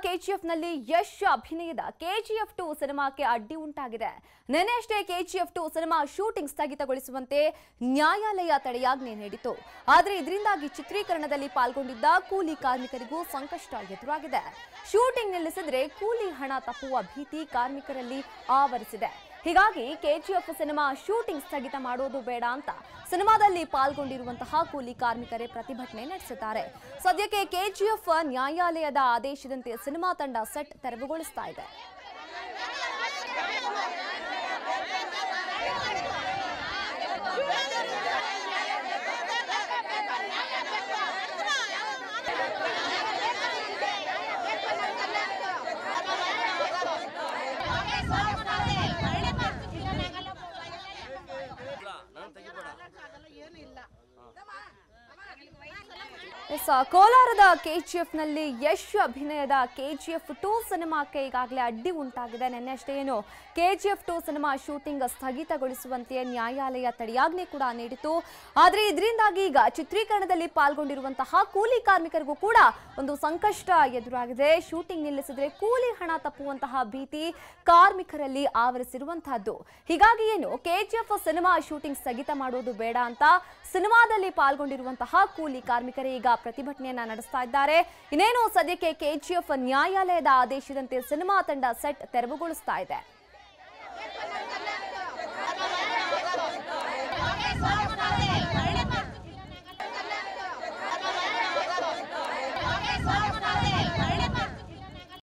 KGF ನಲ್ಲಿ ಯಶ್ ಅಭಿನಯದ KGF to ಸಿನಿಮಾಕ್ಕೆ ಅಡ್ಡಿ ಉಂಟಾಗಿದೆ ನಿನ್ನೆಯಷ್ಟೇ ಕೆಜಿಎಫ್ ಟು ಸಿನಿಮಾ ಶೂಟಿಂಗ್ ಸ್ಥಗಿತಗೊಳಿಸುವಂತೆ ನ್ಯಾಯಾಲಯ ತಡೆಯಾಜ್ಞೆ ನೀಡಿತು ಆದರೆ ಇದರಿಂದಾಗಿ ಚಿತ್ರೀಕರಣದಲ್ಲಿ ಪಾಲ್ಗೊಂಡಿದ್ದ ಕೂಲಿ ಕಾರ್ಮಿಕರಿಗೂ ಸಂಕಷ್ಟ ಎದುರಾಗಿದೆ ಶೂಟಿಂಗ್ ನಿಲ್ಲಿಸಿದ್ರೆ ಕೂಲಿ ಹಣ ತಪ್ಪುವ ಭೀತಿ ಕಾರ್ಮಿಕರಲ್ಲಿ ಆವರಿಸಿದೆ ಹೀಗಾಗಿ ಕೆಜಿಎಫ್ ಸಿನಿಮಾ ಶೂಟಿಂಗ್ ಸ್ಥಗಿತ ಮಾಡೋದು ಬೇಡ ಅಂತ ಸಿನಿಮಾದಲ್ಲಿ ಪಾಲ್ಗೊಂಡಿರುವಂತಹ ಕೂಲಿ ಕಾರ್ಮಿಕರೇ ಪ್ರತಿಭಟನೆ ನಡೆಸಿದ್ದಾರೆ ಸದ್ಯಕ್ಕೆ ಕೆಜಿಎಫ್ ನ್ಯಾಯಾಲಯದ ಆದೇಶದಂತೆ ಸಿನಿಮಾ ತಂಡ ಸೆಟ್ ತೆರವುಗೊಳಿಸ್ತಾ ಇದೆ ಎಸ್ ಕೋಲಾರದ ಕೆಜಿಎಫ್ ನಲ್ಲಿ ಯಶ್ ಅಭಿನಯದ ಕೆಜಿಎಫ್ ಟೂ ಸಿನಿಮಾಕ್ಕೆ ಈಗಾಗಲೇ ಅಡ್ಡಿ ಉಂಟಾಗಿದೆ ನಿನ್ನೆ ಅಷ್ಟೇ ಏನು ಕೆಜಿಎಫ್ ಟೂ ಸಿನಿಮಾ ಶೂಟಿಂಗ್ ಸ್ಥಗಿತಗೊಳಿಸುವಂತೆ ನ್ಯಾಯಾಲಯ ತಡೆಯಾಜ್ಞೆ ಕೂಡ ನೀಡಿತು ಆದರೆ ಇದರಿಂದಾಗಿ ಈಗ ಚಿತ್ರೀಕರಣದಲ್ಲಿ ಪಾಲ್ಗೊಂಡಿರುವಂತಹ ಕೂಲಿ ಕಾರ್ಮಿಕರಿಗೂ ಕೂಡ ಒಂದು ಸಂಕಷ್ಟ ಎದುರಾಗಿದೆ ಶೂಟಿಂಗ್ ನಿಲ್ಲಿಸಿದ್ರೆ ಕೂಲಿ ಹಣ ತಪ್ಪುವಂತಹ ಭೀತಿ ಕಾರ್ಮಿಕರಲ್ಲಿ ಆವರಿಸಿರುವಂತಹದ್ದು ಹೀಗಾಗಿ ಏನು ಕೆಜಿಎಫ್ ಸಿನಿಮಾ ಶೂಟಿಂಗ್ ಸ್ಥಗಿತ ಮಾಡೋದು ಬೇಡ ಅಂತ ಸಿನಿಮಾದಲ್ಲಿ ಪಾಲ್ಗೊಂಡಿರುವಂತಹ ಕೂಲಿ ಕಾರ್ಮಿಕರೇ ಈಗ ಪ್ರತಿಭಟನೆಯನ್ನ ನಡೆಸ್ತಾ ಇದ್ದಾರೆ ಇನ್ನೇನು ಸದ್ಯಕ್ಕೆ ಕೆಜಿಎಫ್ ನ್ಯಾಯಾಲಯದ ಆದೇಶದಂತೆ ಸಿನಿಮಾ ತಂಡ ಸೆಟ್ ತೆರವುಗೊಳಿಸ್ತಾ ಇದೆ ಮಳೆ